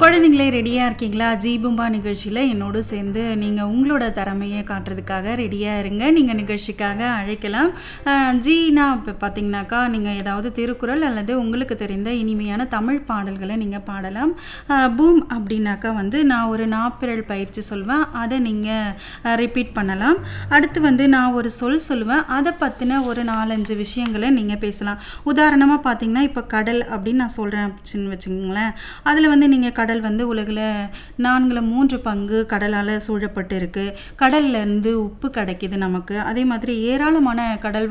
குழந்தைங்களே ரெடியாக இருக்கீங்களா ஜீபும்பா நிகழ்ச்சியில் என்னோடு சேர்ந்து நீங்கள் உங்களோட திறமையை காட்டுறதுக்காக ரெடியாக இருங்க நீங்கள் நிகழ்ச்சிக்காக அழைக்கலாம் அஹ், ஜீனா இப்போ பார்த்தீங்கன்னாக்கா நீங்கள் ஏதாவது திருக்குறள் அல்லது உங்களுக்கு தெரிந்த இனிமையான தமிழ் பாடல்களை நீங்கள் பாடலாம் அஹ், பூம் அப்படின்னாக்கா வந்து நான் ஒரு நாப்பிரல் பயிற்சி சொல்வேன் அதை நீங்கள் ரிப்பீட் பண்ணலாம் அடுத்து வந்து நான் ஒரு சொல் சொல்லுவேன் அதை பற்றின ஒரு நாலஞ்சு விஷயங்களை நீங்கள் பேசலாம் உதாரணமாக பார்த்தீங்கன்னா இப்போ கடல் அப்படின்னு நான் சொல்கிறேன் அப்படின்னு வச்சுக்கோங்களேன் அதில் வந்து நீங்கள் கடல் வந்து உலகில் நான்குல மூன்று பங்கு கடலால் சூழப்பட்டு இருக்கு கடல்ல இருந்து உப்பு கிடைக்குது நமக்கு அதே மாதிரி ஏராளமான கடல்